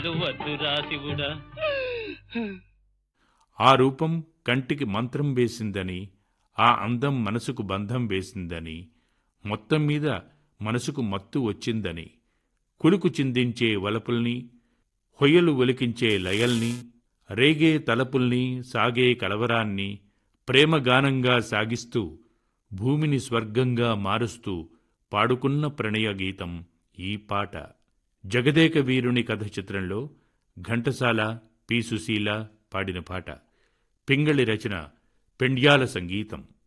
వద్దురా శివుడా ఆ రూపం కంటికి మంత్రం వేసిందని ఆ అందం మనసుకు బంధం వేసిందని మొత్తం మీద మనసుకు మత్తు వచ్చిందని కులుకు చిందించే వలపుల్ని హొయ్యలు ఒలికించే లయల్ని రేగే తలపుల్ని సాగే కలవరాన్ని ప్రేమగానంగా సాగిస్తూ భూమిని స్వర్గంగా మారుస్తూ పాడుకున్న ప్రణయ గీతం ఈ పాట జగదేక వీరుని కథ చిత్రంలో ఘంటసాల పి సుశీల పాడిన పాట పింగళి రచన పెండ్యాల సంగీతం